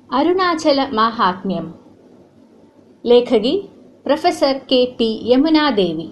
അരുണാചല മാഹാത്മ്യം ലേഖകി professor K P Yamuna Devi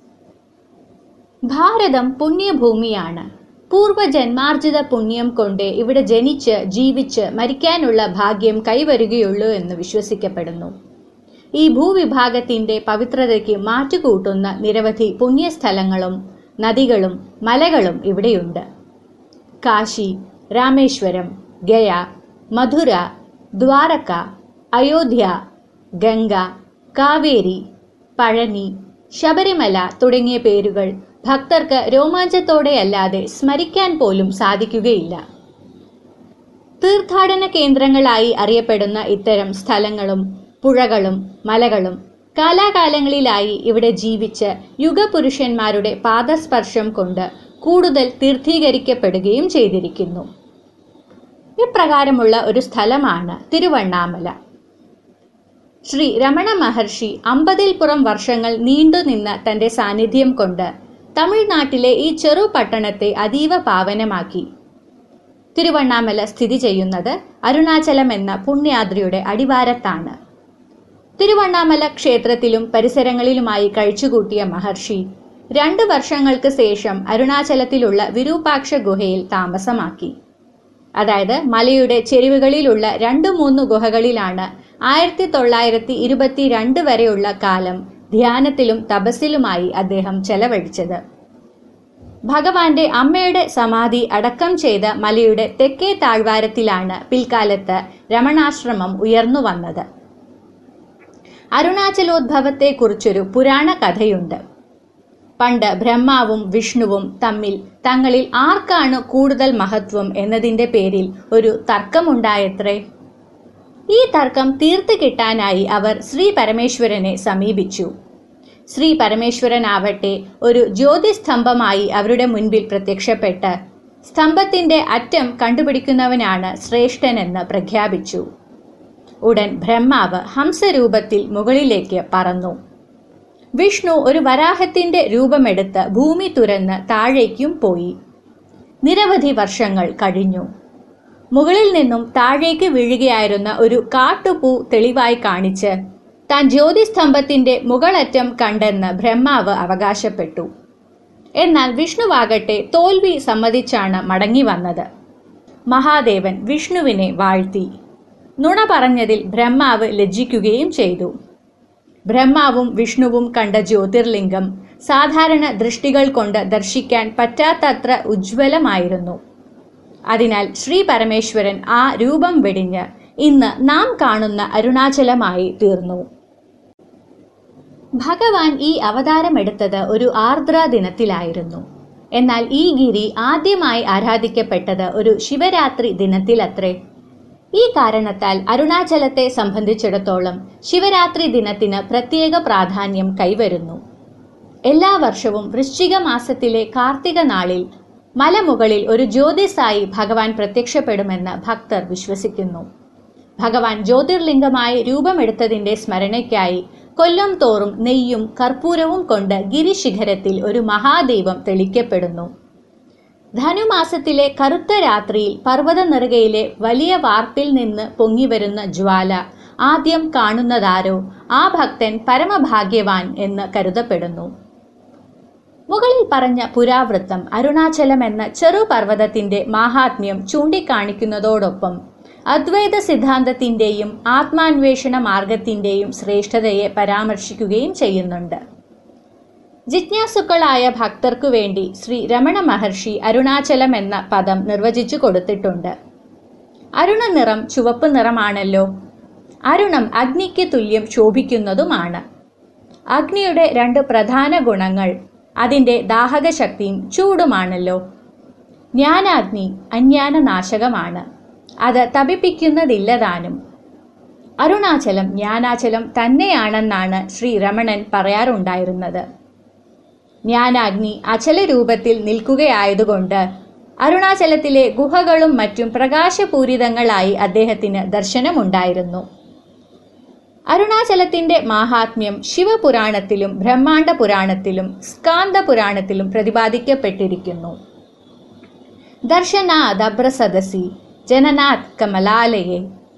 ഭാരതം പുണ്യഭൂമിയാണ് പൂർവജന്മാർജിത പുണ്യം കൊണ്ട് ഇവിടെ ജനിച്ച് ജീവിച്ച് മരിക്കാനുള്ള ഭാഗ്യം കൈവരുകയുള്ളൂ എന്ന് വിശ്വസിക്കപ്പെടുന്നു ഈ ഭൂവിഭാഗത്തിന്റെ പവിത്രതയ്ക്ക് മാറ്റുകൂട്ടുന്ന നിരവധി പുണ്യസ്ഥലങ്ങളും നദികളും മലകളും ഇവിടെയുണ്ട് കാശി രാമേശ്വരം ഗയ മധുര ദ്വാരക അയോധ്യ ഗംഗ കാവേരി പഴനി ശബരിമല തുടങ്ങിയ പേരുകൾ ഭക്തർക്ക് രോമാഞ്ചത്തോടെയല്ലാതെ സ്മരിക്കാൻ പോലും സാധിക്കുകയില്ല തീർത്ഥാടന കേന്ദ്രങ്ങളായി അറിയപ്പെടുന്ന ഇത്തരം സ്ഥലങ്ങളും പുഴകളും മലകളും കാലാകാലങ്ങളിലായി ഇവിടെ ജീവിച്ച് യുഗപുരുഷന്മാരുടെ പാദസ്പർശം കൊണ്ട് കൂടുതൽ തീർത്ഥീകരിക്കപ്പെടുകയും ചെയ്തിരിക്കുന്നു ഇപ്രകാരമുള്ള ഒരു സ്ഥലമാണ് തിരുവണ്ണാമല ശ്രീ രമണ മഹർഷി അമ്പതിൽ പുറം വർഷങ്ങൾ നീണ്ടുനിന്ന തന്റെ സാന്നിധ്യം കൊണ്ട് തമിഴ്നാട്ടിലെ ഈ ചെറു പട്ടണത്തെ അതീവ പാവനമാക്കി തിരുവണ്ണാമല സ്ഥിതി ചെയ്യുന്നത് അരുണാചലം എന്ന പുണ്യാദ്രിയുടെ അടിവാരത്താണ് തിരുവണ്ണാമല ക്ഷേത്രത്തിലും പരിസരങ്ങളിലുമായി കഴിച്ചുകൂട്ടിയ മഹർഷി രണ്ട് വർഷങ്ങൾക്ക് ശേഷം അരുണാചലത്തിലുള്ള വിരൂപാക്ഷ ഗുഹയിൽ താമസമാക്കി അതായത് മലയുടെ ചെരിവുകളിലുള്ള രണ്ടു മൂന്ന് ഗുഹകളിലാണ് ആയിരത്തി തൊള്ളായിരത്തി ഇരുപത്തി രണ്ട് വരെയുള്ള കാലം ധ്യാനത്തിലും തപസ്സിലുമായി അദ്ദേഹം ചെലവഴിച്ചത് ഭഗവാന്റെ അമ്മയുടെ സമാധി അടക്കം ചെയ്ത മലയുടെ തെക്കേ താഴ്വാരത്തിലാണ് പിൽക്കാലത്ത് രമണാശ്രമം ഉയർന്നു വന്നത് അരുണാചലോദ്ഭവത്തെക്കുറിച്ചൊരു പുരാണ കഥയുണ്ട് പണ്ട് ബ്രഹ്മാവും വിഷ്ണുവും തമ്മിൽ തങ്ങളിൽ ആർക്കാണ് കൂടുതൽ മഹത്വം എന്നതിന്റെ പേരിൽ ഒരു തർക്കമുണ്ടായത്രേ ഈ തർക്കം തീർത്തു കിട്ടാനായി അവർ ശ്രീ പരമേശ്വരനെ സമീപിച്ചു ശ്രീ പരമേശ്വരനാവട്ടെ ഒരു ജ്യോതിസ്തംഭമായി അവരുടെ മുൻപിൽ പ്രത്യക്ഷപ്പെട്ട് സ്തംഭത്തിന്റെ അറ്റം കണ്ടുപിടിക്കുന്നവനാണ് ശ്രേഷ്ഠനെന്ന് പ്രഖ്യാപിച്ചു ഉടൻ ബ്രഹ്മാവ് ഹംസരൂപത്തിൽ മുകളിലേക്ക് പറന്നു വിഷ്ണു ഒരു വരാഹത്തിന്റെ രൂപമെടുത്ത് ഭൂമി തുരന്ന് താഴേക്കും പോയി നിരവധി വർഷങ്ങൾ കഴിഞ്ഞു മുകളിൽ നിന്നും താഴേക്ക് വീഴുകയായിരുന്ന ഒരു കാട്ടുപൂ തെളിവായി കാണിച്ച് താൻ ജ്യോതിസ്തംഭത്തിന്റെ മുകളറ്റം കണ്ടെന്ന് ബ്രഹ്മാവ് അവകാശപ്പെട്ടു എന്നാൽ വിഷ്ണുവാകട്ടെ തോൽവി സമ്മതിച്ചാണ് മടങ്ങി വന്നത് മഹാദേവൻ വിഷ്ണുവിനെ വാഴ്ത്തി നുണ പറഞ്ഞതിൽ ബ്രഹ്മാവ് ലജ്ജിക്കുകയും ചെയ്തു ബ്രഹ്മാവും വിഷ്ണുവും കണ്ട ജ്യോതിർലിംഗം സാധാരണ ദൃഷ്ടികൾ കൊണ്ട് ദർശിക്കാൻ പറ്റാത്തത്ര ഉജ്ജ്വലമായിരുന്നു അതിനാൽ ശ്രീ പരമേശ്വരൻ ആ രൂപം വെടിഞ്ഞ് ഇന്ന് നാം കാണുന്ന അരുണാചലമായി തീർന്നു ഭഗവാൻ ഈ അവതാരമെടുത്തത് ഒരു ആർദ്ര ദിനത്തിലായിരുന്നു എന്നാൽ ഈ ഗിരി ആദ്യമായി ആരാധിക്കപ്പെട്ടത് ഒരു ശിവരാത്രി ദിനത്തിലത്രേ ഈ കാരണത്താൽ അരുണാചലത്തെ സംബന്ധിച്ചിടത്തോളം ശിവരാത്രി ദിനത്തിന് പ്രത്യേക പ്രാധാന്യം കൈവരുന്നു എല്ലാ വർഷവും വൃശ്ചിക മാസത്തിലെ കാർത്തിക നാളിൽ മലമുകളിൽ ഒരു ജ്യോതിസായി ഭഗവാൻ പ്രത്യക്ഷപ്പെടുമെന്ന് ഭക്തർ വിശ്വസിക്കുന്നു ഭഗവാൻ ജ്യോതിർലിംഗമായി രൂപമെടുത്തതിന്റെ സ്മരണയ്ക്കായി കൊല്ലം തോറും നെയ്യും കർപ്പൂരവും കൊണ്ട് ഗിരിശിഖരത്തിൽ ഒരു മഹാദൈവം തെളിക്കപ്പെടുന്നു ധനുമാസത്തിലെ കറുത്ത രാത്രിയിൽ പർവ്വത നെറുകയിലെ വലിയ വാർപ്പിൽ നിന്ന് പൊങ്ങിവരുന്ന ജ്വാല ആദ്യം കാണുന്നതാരോ ആ ഭക്തൻ പരമഭാഗ്യവാൻ എന്ന് കരുതപ്പെടുന്നു മുകളിൽ പറഞ്ഞ പുരാവൃത്തം അരുണാചലം എന്ന ചെറുപർവ്വതത്തിന്റെ മാഹാത്മ്യം ചൂണ്ടിക്കാണിക്കുന്നതോടൊപ്പം അദ്വൈത സിദ്ധാന്തത്തിന്റെയും ആത്മാന്വേഷണ മാർഗത്തിന്റെയും ശ്രേഷ്ഠതയെ പരാമർശിക്കുകയും ചെയ്യുന്നുണ്ട് ജിജ്ഞാസുക്കളായ ഭക്തർക്കു വേണ്ടി ശ്രീ രമണ മഹർഷി അരുണാചലം എന്ന പദം നിർവചിച്ചു കൊടുത്തിട്ടുണ്ട് അരുണ നിറം ചുവപ്പ് നിറമാണല്ലോ അരുണം അഗ്നിക്ക് തുല്യം ശോഭിക്കുന്നതുമാണ് അഗ്നിയുടെ രണ്ട് പ്രധാന ഗുണങ്ങൾ അതിൻ്റെ ദാഹകശക്തിയും ചൂടുമാണല്ലോ ജ്ഞാനാഗ്നി അജ്ഞാന നാശകമാണ് അത് തപിപ്പിക്കുന്നതില്ലതാനും അരുണാചലം ജ്ഞാനാചലം തന്നെയാണെന്നാണ് ശ്രീ രമണൻ പറയാറുണ്ടായിരുന്നത് ജ്ഞാനാഗ്നി അചല രൂപത്തിൽ നിൽക്കുകയായതുകൊണ്ട് അരുണാചലത്തിലെ ഗുഹകളും മറ്റും പ്രകാശപൂരിതങ്ങളായി അദ്ദേഹത്തിന് ദർശനമുണ്ടായിരുന്നു അരുണാചലത്തിന്റെ മാഹാത്മ്യം ശിവപുരാണത്തിലും ബ്രഹ്മാണ്ഡ പുരാണത്തിലും സ്കാന്ദ പുരാണത്തിലും പ്രതിപാദിക്കപ്പെട്ടിരിക്കുന്നു ദർശനാദ് അബ്രസദസി ജനനാഥ് കമലാലയെ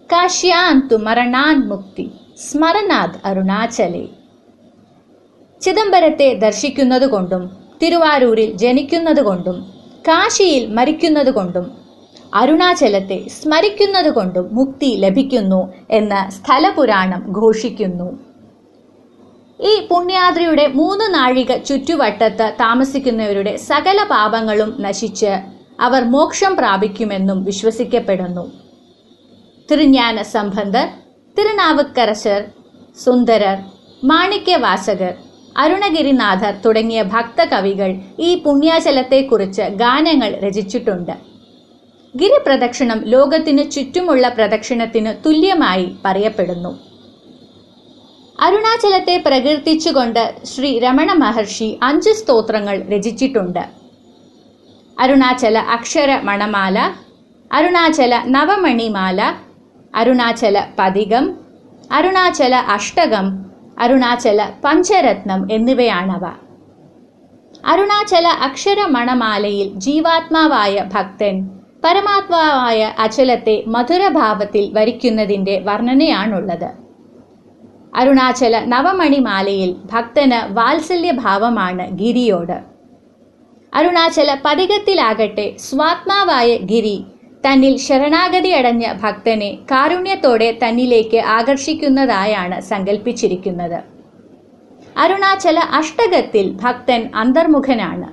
കാശ്യാന്തു മരണാൻ മുക്തി സ്മരണാത് അരുണാചലേ ചിദംബരത്തെ ദർശിക്കുന്നതുകൊണ്ടും തിരുവാരൂരിൽ ജനിക്കുന്നതുകൊണ്ടും കാശിയിൽ മരിക്കുന്നതുകൊണ്ടും അരുണാചലത്തെ സ്മരിക്കുന്നതുകൊണ്ടും മുക്തി ലഭിക്കുന്നു എന്ന് സ്ഥലപുരാണം ഘോഷിക്കുന്നു ഈ പുണ്യാദ്രിയുടെ മൂന്ന് നാഴിക ചുറ്റുവട്ടത്ത് താമസിക്കുന്നവരുടെ സകല പാപങ്ങളും നശിച്ച് അവർ മോക്ഷം പ്രാപിക്കുമെന്നും വിശ്വസിക്കപ്പെടുന്നു തിരുஞான സംബന്ധർ തിരുനാവുക്കരശർ സുന്ദരർ മാണിക്യവാസകർ അരുണഗിരിനാഥർ തുടങ്ങിയ ഭക്തകവികൾ ഈ പുണ്യാചലത്തെക്കുറിച്ച് ഗാനങ്ങൾ രചിച്ചിട്ടുണ്ട് ഗിരിപ്രദക്ഷിണം ലോകത്തിന് ചുറ്റുമുള്ള പ്രദക്ഷിണത്തിന് തുല്യമായി പറയപ്പെടുന്നു അരുണാചലത്തെ പ്രകീർത്തിച്ചുകൊണ്ട് ശ്രീ രമണ മഹർഷി അഞ്ച് സ്തോത്രങ്ങൾ രചിച്ചിട്ടുണ്ട് അരുണാചല അക്ഷര മണമാല അരുണാചല നവമണിമാല അരുണാചല പതികം അരുണാചല അഷ്ടകം അരുണാചല പഞ്ചരത്നം എന്നിവയാണവ അരുണാചല അക്ഷര മണമാലയിൽ ജീവാത്മാവായ ഭക്തൻ പരമാത്മാവായ അചലത്തെ മധുരഭാവത്തിൽ വരിക്കുന്നതിൻ്റെ വർണ്ണനയാണുള്ളത് അരുണാചല നവമണിമാലയിൽ ഭക്തന് വാത്സല്യഭാവമാണ് ഗിരിയോട് അരുണാചല പതികത്തിലാകട്ടെ സ്വാത്മാവായ ഗിരി തന്നിൽ ശരണാഗതി അടഞ്ഞ ഭക്തനെ കാരുണ്യത്തോടെ തന്നിലേക്ക് ആകർഷിക്കുന്നതായാണ് സങ്കല്പിച്ചിരിക്കുന്നത് അരുണാചല അഷ്ടകത്തിൽ ഭക്തൻ അന്തർമുഖനാണ്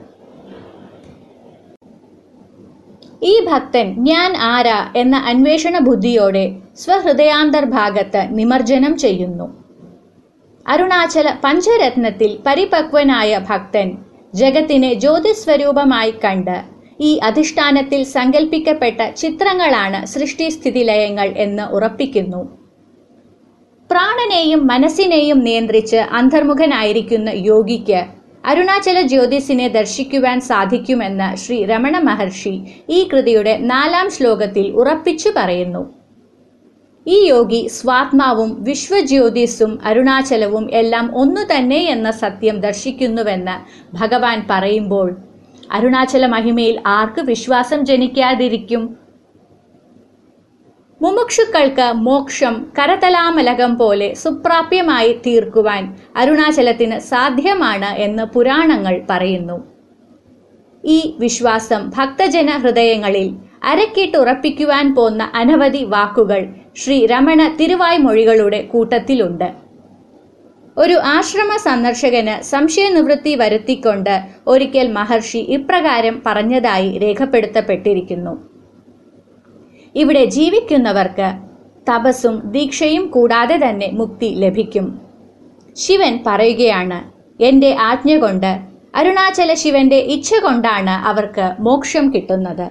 ഈ ഭക്തൻ ഞാൻ ആരാ എന്ന അന്വേഷണ ബുദ്ധിയോടെ സ്വഹൃദയാന്തർഭാഗത്ത് നിമർജനം ചെയ്യുന്നു അരുണാചല പഞ്ചരത്നത്തിൽ പരിപക്വനായ ഭക്തൻ ജഗത്തിനെ ജ്യോതിസ്വരൂപമായി കണ്ട് ഈ അധിഷ്ഠാനത്തിൽ സങ്കല്പിക്കപ്പെട്ട ചിത്രങ്ങളാണ് സൃഷ്ടിസ്ഥിതിലയങ്ങൾ എന്ന് ഉറപ്പിക്കുന്നു പ്രാണനെയും മനസ്സിനെയും നിയന്ത്രിച്ച് അന്തർമുഖനായിരിക്കുന്ന യോഗിക്ക് അരുണാചല ജ്യോതിസിനെ ദർശിക്കുവാൻ സാധിക്കുമെന്ന് ശ്രീ രമണ മഹർഷി ഈ കൃതിയുടെ നാലാം ശ്ലോകത്തിൽ ഉറപ്പിച്ചു പറയുന്നു ഈ യോഗി സ്വാത്മാവും വിശ്വജ്യോതിസും അരുണാചലവും എല്ലാം ഒന്നു തന്നെ എന്ന സത്യം ദർശിക്കുന്നുവെന്ന് ഭഗവാൻ പറയുമ്പോൾ അരുണാചല മഹിമയിൽ ആർക്ക് വിശ്വാസം ജനിക്കാതിരിക്കും മുമുക്ഷുക്കൾക്ക് മോക്ഷം കരതലാമലകം പോലെ സുപ്രാപ്യമായി തീർക്കുവാൻ അരുണാചലത്തിന് സാധ്യമാണ് എന്ന് പുരാണങ്ങൾ പറയുന്നു ഈ വിശ്വാസം ഭക്തജന ഹൃദയങ്ങളിൽ അരക്കിട്ടുറപ്പിക്കുവാൻ പോന്ന അനവധി വാക്കുകൾ ശ്രീ രമണ തിരുവായ്മൊഴികളുടെ കൂട്ടത്തിലുണ്ട് ഒരു ആശ്രമ സന്ദർശകന് സംശയനിവൃത്തി വരുത്തിക്കൊണ്ട് ഒരിക്കൽ മഹർഷി ഇപ്രകാരം പറഞ്ഞതായി രേഖപ്പെടുത്തപ്പെട്ടിരിക്കുന്നു ഇവിടെ ജീവിക്കുന്നവർക്ക് തപസ്സും ദീക്ഷയും കൂടാതെ തന്നെ മുക്തി ലഭിക്കും ശിവൻ പറയുകയാണ് എൻ്റെ ആജ്ഞ കൊണ്ട് അരുണാചല ശിവന്റെ ഇച്ഛ കൊണ്ടാണ് അവർക്ക് മോക്ഷം കിട്ടുന്നത്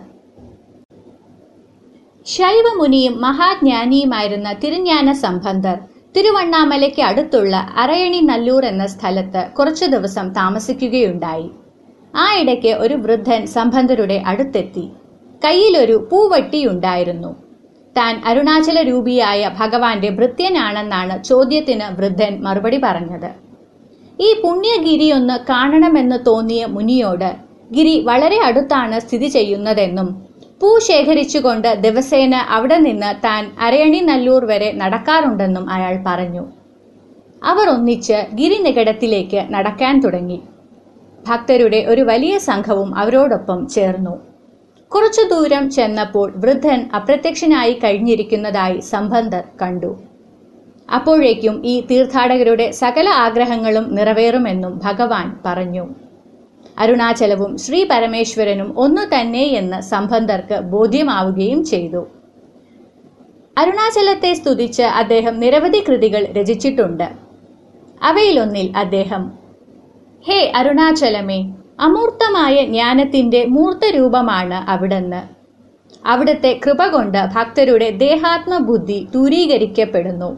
ശൈവമുനിയും മഹാജ്ഞാനിയുമായിരുന്ന തിരുஞான സംബന്ധർ തിരുവണ്ണാമലയ്ക്ക് അടുത്തുള്ള അരയണി നല്ലൂർ എന്ന സ്ഥലത്ത് കുറച്ചു ദിവസം താമസിക്കുകയുണ്ടായി ആ ഇടയ്ക്ക് ഒരു വൃദ്ധൻ സംബന്ധരുടെ അടുത്തെത്തി കയ്യിലൊരു പൂവട്ടിയുണ്ടായിരുന്നു താൻ അരുണാചല രൂപിയായ ഭഗവാന്റെ ഭൃത്യനാണെന്നാണ് ചോദ്യത്തിന് വൃദ്ധൻ മറുപടി പറഞ്ഞത് ഈ പുണ്യഗിരിയൊന്ന് കാണണമെന്ന് തോന്നിയ മുനിയോട് ഗിരി വളരെ അടുത്താണ് സ്ഥിതി ചെയ്യുന്നതെന്നും പൂ ശേഖരിച്ചുകൊണ്ട് ദിവസേന അവിടെ നിന്ന് താൻ അരയണി നല്ലൂർ വരെ നടക്കാറുണ്ടെന്നും അയാൾ പറഞ്ഞു അവർ ഒന്നിച്ച് ഗിരിനികടത്തിലേക്ക് നടക്കാൻ തുടങ്ങി ഭക്തരുടെ ഒരു വലിയ സംഘവും അവരോടൊപ്പം ചേർന്നു കുറച്ചു ദൂരം ചെന്നപ്പോൾ വൃദ്ധൻ അപ്രത്യക്ഷനായി കഴിഞ്ഞിരിക്കുന്നതായി സംബന്ധർ കണ്ടു അപ്പോഴേക്കും ഈ തീർത്ഥാടകരുടെ സകല ആഗ്രഹങ്ങളും നിറവേറുമെന്നും ഭഗവാൻ പറഞ്ഞു അരുണാചലവും ശ്രീ പരമേശ്വരനും ഒന്നു തന്നെ എന്ന് സംബന്ധർക്ക് ബോധ്യമാവുകയും ചെയ്തു അരുണാചലത്തെ സ്തുതിച്ച് അദ്ദേഹം നിരവധി കൃതികൾ രചിച്ചിട്ടുണ്ട് അവയിലൊന്നിൽ അദ്ദേഹം ഹേ അരുണാചലമേ അമൂർത്തമായ ജ്ഞാനത്തിന്റെ മൂർത്തരൂപമാണ് അവിടുന്ന് അവിടുത്തെ കൃപ കൊണ്ട് ഭക്തരുടെ ദേഹാത്മബുദ്ധി ദൂരീകരിക്കപ്പെടുന്നു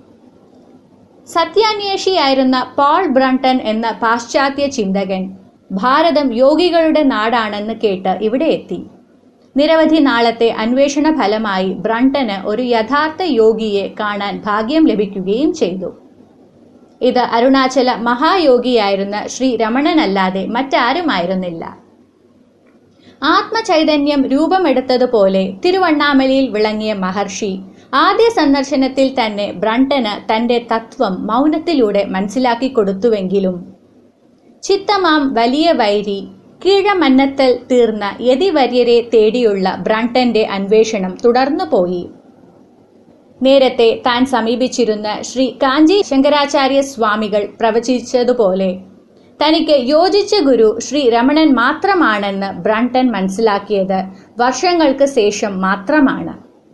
സത്യാന്വേഷിയായിരുന്ന പോൾ ബ്രണ്ടൻ എന്ന പാശ്ചാത്യ ചിന്തകൻ ഭാരതം യോഗികളുടെ നാടാണെന്ന് കേട്ട് ഇവിടെ എത്തി നിരവധി നാളത്തെ അന്വേഷണ ഫലമായി ബ്രണ്ടന് ഒരു യഥാർത്ഥ യോഗിയെ കാണാൻ ഭാഗ്യം ലഭിക്കുകയും ചെയ്തു ഇത് അരുണാചല മഹായോഗിയായിരുന്ന ശ്രീ രമണനല്ലാതെ മറ്റാരുമായിരുന്നില്ല ആത്മചൈതന്യം രൂപമെടുത്തതുപോലെ തിരുവണ്ണാമലയിൽ വിളങ്ങിയ മഹർഷി ആദ്യ സന്ദർശനത്തിൽ തന്നെ ബ്രണ്ടന് തന്റെ തത്വം മൗനത്തിലൂടെ മനസ്സിലാക്കി കൊടുത്തുവെങ്കിലും ചിത്തമാം വലിയ വൈരി കീഴമന്നത്തൽ തീർന്ന യതിവര്യരെ തേടിയുള്ള ബ്രണ്ടന്റെ അന്വേഷണം തുടർന്നുപോയി നേരത്തെ താൻ സമീപിച്ചിരുന്ന ശ്രീ കാഞ്ചി ശങ്കരാചാര്യ സ്വാമികൾ പ്രവചിച്ചതുപോലെ തനിക്ക് യോജിച്ച ഗുരു ശ്രീ രമണൻ മാത്രമാണെന്ന് ബ്രണ്ടൻ മനസ്സിലാക്കിയത് വർഷങ്ങൾക്ക് ശേഷം മാത്രമാണ്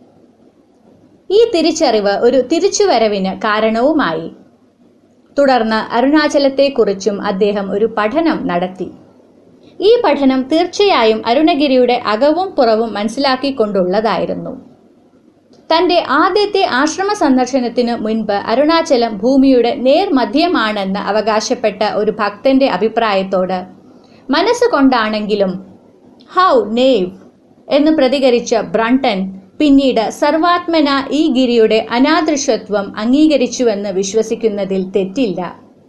ഈ തിരിച്ചറിവ് ഒരു തിരിച്ചുവരവിന് കാരണവുമായി തുടർന്ന് അരുണാചലത്തെക്കുറിച്ചും അദ്ദേഹം ഒരു പഠനം നടത്തി ഈ പഠനം തീർച്ചയായും അരുണഗിരിയുടെ അകവും പുറവും മനസ്സിലാക്കിക്കൊണ്ടുള്ളതായിരുന്നു തന്റെ ആദ്യത്തെ ആശ്രമ സന്ദർശനത്തിനു മുൻപ് അരുണാചലം ഭൂമിയുടെ നേർമധ്യമാണെന്ന് അവകാശപ്പെട്ട ഒരു ഭക്തന്റെ അഭിപ്രായത്തോട് മനസ്സുകൊണ്ടാണെങ്കിലും ഹൗ നേവ് എന്ന് പ്രതികരിച്ച ബ്രണ്ടൻ പിന്നീട് സർവാത്മന ഈ ഗിരിയുടെ അനാദൃശത്വം അംഗീകരിച്ചുവെന്ന് വിശ്വസിക്കുന്നതിൽ തെറ്റില്ല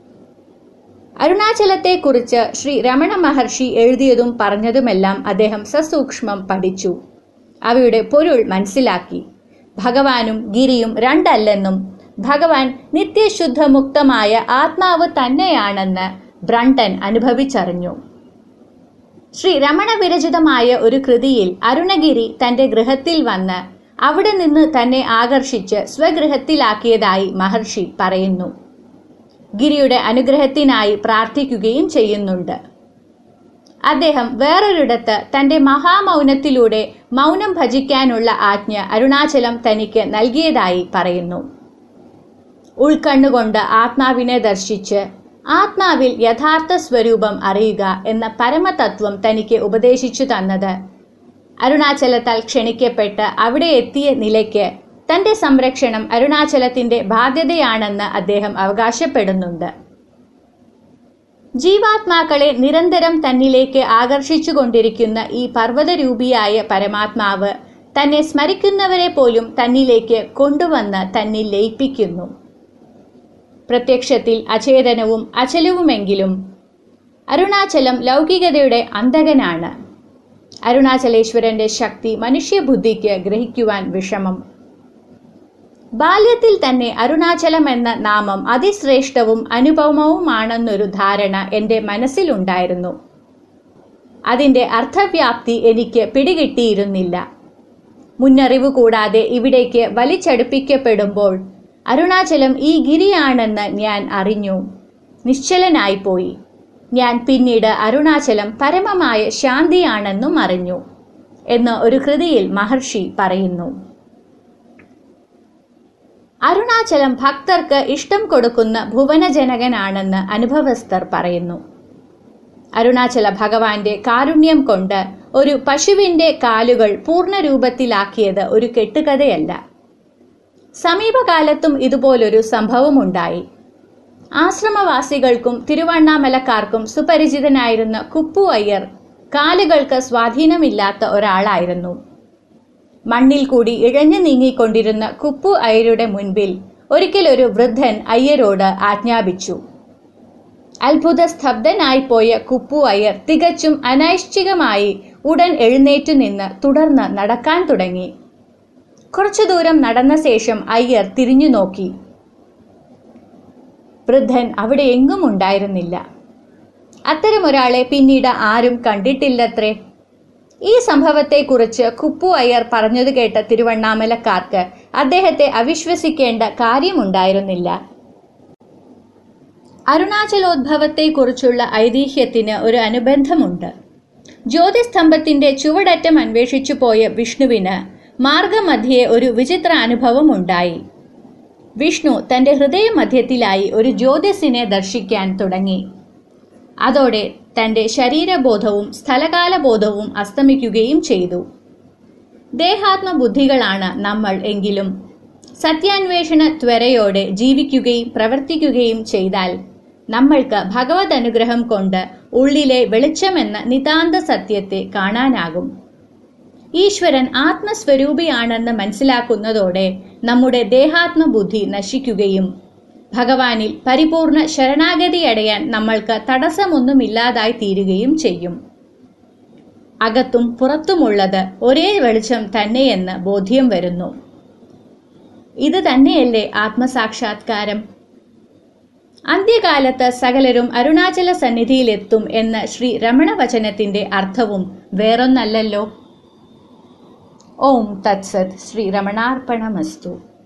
അരുണാചലത്തെക്കുറിച്ച് ശ്രീ രമണ മഹർഷി എഴുതിയതും പറഞ്ഞതുമെല്ലാം അദ്ദേഹം സസൂക്ഷ്മം പഠിച്ചു അവയുടെ പൊരുൾ മനസ്സിലാക്കി ഭഗവാനും ഗിരിയും രണ്ടല്ലെന്നും ഭഗവാൻ നിത്യശുദ്ധമുക്തമായ ആത്മാവ് തന്നെയാണെന്ന് ബ്രണ്ടൻ അനുഭവിച്ചറിഞ്ഞു ശ്രീ രമണ വിരചിതമായ ഒരു കൃതിയിൽ അരുണഗിരി തന്റെ ഗൃഹത്തിൽ വന്ന് അവിടെ നിന്ന് തന്നെ ആകർഷിച്ച് സ്വഗൃഹത്തിലാക്കിയതായി മഹർഷി പറയുന്നു ഗിരിയുടെ അനുഗ്രഹത്തിനായി പ്രാർത്ഥിക്കുകയും ചെയ്യുന്നുണ്ട് അദ്ദേഹം വേറൊരിടത്ത് തന്റെ മഹാമൗനത്തിലൂടെ മൗനം ഭജിക്കാനുള്ള ആജ്ഞ അരുണാചലം തനിക്ക് നൽകിയതായി പറയുന്നു ഉൾക്കണ്ണുകൊണ്ട് ആത്മാവിനെ ദർശിച്ച് ആത്മാവിൽ യഥാർത്ഥ സ്വരൂപം അറിയുക എന്ന പരമതത്വം തനിക്ക് ഉപദേശിച്ചു തന്നത് അരുണാചലത്താൽ ക്ഷണിക്കപ്പെട്ട് അവിടെ എത്തിയ നിലയ്ക്ക് തന്റെ സംരക്ഷണം അരുണാചലത്തിന്റെ ബാധ്യതയാണെന്ന് അദ്ദേഹം അവകാശപ്പെടുന്നുണ്ട് ജീവാത്മാക്കളെ നിരന്തരം തന്നിലേക്ക് ആകർഷിച്ചു കൊണ്ടിരിക്കുന്ന ഈ പർവ്വതരൂപിയായ പരമാത്മാവ് തന്നെ സ്മരിക്കുന്നവരെ പോലും തന്നിലേക്ക് കൊണ്ടുവന്ന് തന്നിൽ ലയിപ്പിക്കുന്നു പ്രത്യക്ഷത്തിൽ അചേതനവും അചലവുമെങ്കിലും അരുണാചലം ലൗകികതയുടെ അന്തകനാണ് അരുണാചലേശ്വരന്റെ ശക്തി മനുഷ്യബുദ്ധിക്ക് ഗ്രഹിക്കുവാൻ വിഷമം ബാല്യത്തിൽ തന്നെ അരുണാചലം എന്ന നാമം അതിശ്രേഷ്ഠവും അനുപമവുമാണെന്നൊരു ധാരണ എൻ്റെ മനസ്സിലുണ്ടായിരുന്നു അതിൻ്റെ അർത്ഥവ്യാപ്തി എനിക്ക് പിടികിട്ടിയിരുന്നില്ല മുന്നറിവ് കൂടാതെ ഇവിടേക്ക് വലിച്ചടുപ്പിക്കപ്പെടുമ്പോൾ അരുണാചലം ഈ ഗിരിയാണെന്ന് ഞാൻ അറിഞ്ഞു നിശ്ചലനായിപ്പോയി ഞാൻ പിന്നീട് അരുണാചലം പരമമായ ശാന്തിയാണെന്നും അറിഞ്ഞു എന്ന് ഒരു കൃതിയിൽ മഹർഷി പറയുന്നു അരുണാചലം ഭക്തർക്ക് ഇഷ്ടം കൊടുക്കുന്ന ഭുവനജനകനാണെന്ന് അനുഭവസ്ഥർ പറയുന്നു അരുണാചല ഭഗവാന്റെ കാരുണ്യം കൊണ്ട് ഒരു പശുവിന്റെ കാലുകൾ പൂർണ്ണരൂപത്തിലാക്കിയത് ഒരു കെട്ടുകഥയല്ല സമീപകാലത്തും ഇതുപോലൊരു സംഭവമുണ്ടായി ആശ്രമവാസികൾക്കും തിരുവണ്ണാമലക്കാർക്കും സുപരിചിതനായിരുന്ന കുപ്പു അയ്യർ കാലുകൾക്ക് സ്വാധീനമില്ലാത്ത ഒരാളായിരുന്നു മണ്ണിൽ കൂടി ഇഴഞ്ഞു നീങ്ങിക്കൊണ്ടിരുന്ന കുപ്പു അയ്യരുടെ മുൻപിൽ ഒരിക്കൽ ഒരു വൃദ്ധൻ അയ്യരോട് ആജ്ഞാപിച്ചു അത്ഭുത സ്തബ്ധനായി പോയ കുപ്പു അയ്യർ തികച്ചും അനൈശ്ചികമായി ഉടൻ എഴുന്നേറ്റു നിന്ന് തുടർന്ന് നടക്കാൻ തുടങ്ങി കുറച്ചു ദൂരം നടന്ന ശേഷം അയ്യർ തിരിഞ്ഞു നോക്കി വൃദ്ധൻ അവിടെ എങ്ങും ഉണ്ടായിരുന്നില്ല അത്തരമൊരാളെ പിന്നീട് ആരും കണ്ടിട്ടില്ലത്രേ ഈ സംഭവത്തെക്കുറിച്ച് കുപ്പു അയ്യർ പറഞ്ഞത് കേട്ട തിരുവണ്ണാമലക്കാർക്ക് അദ്ദേഹത്തെ അവിശ്വസിക്കേണ്ട കാര്യമുണ്ടായിരുന്നില്ല അരുണാചലോദ്ഭവത്തെക്കുറിച്ചുള്ള ഐതിഹ്യത്തിന് ഒരു അനുബന്ധമുണ്ട് ജ്യോതിസ്തംഭത്തിന്റെ ചുവടറ്റം അന്വേഷിച്ചു പോയ വിഷ്ണുവിന് മാർഗമധ്യേ ഒരു വിചിത്ര അനുഭവം ഉണ്ടായി വിഷ്ണു തന്റെ ഹൃദയമധ്യത്തിലായി ഒരു ജ്യോതിസിനെ ദർശിക്കാൻ തുടങ്ങി അതോടെ തന്റെ ശരീരബോധവും സ്ഥലകാലബോധവും അസ്തമിക്കുകയും ചെയ്തു ദേഹാത്മബുദ്ധികളാണ് നമ്മൾ എങ്കിലും സത്യാന്വേഷണ ത്വരയോടെ ജീവിക്കുകയും പ്രവർത്തിക്കുകയും ചെയ്താൽ നമ്മൾക്ക് ഭഗവത് അനുഗ്രഹം കൊണ്ട് ഉള്ളിലെ വെളിച്ചമെന്ന നിതാന്ത സത്യത്തെ കാണാനാകും ഈശ്വരൻ ആത്മസ്വരൂപിയാണെന്ന് മനസ്സിലാക്കുന്നതോടെ നമ്മുടെ ദേഹാത്മബുദ്ധി നശിക്കുകയും ഭഗവാനിൽ പരിപൂർണ ശരണാഗതി അടയാൻ നമ്മൾക്ക് തടസ്സമൊന്നുമില്ലാതായി തീരുകയും ചെയ്യും അകത്തും പുറത്തുമുള്ളത് ഒരേ വെളിച്ചം തന്നെയെന്ന് ബോധ്യം വരുന്നു ഇത് തന്നെയല്ലേ ആത്മസാക്ഷാത്കാരം അന്ത്യകാലത്ത് സകലരും അരുണാചല സന്നിധിയിലെത്തും എന്ന ശ്രീ രമണ വചനത്തിന്റെ അർത്ഥവും വേറൊന്നല്ലല്ലോ ഓം തത്സത് ശ്രീ രമണാർപ്പണമസ്തു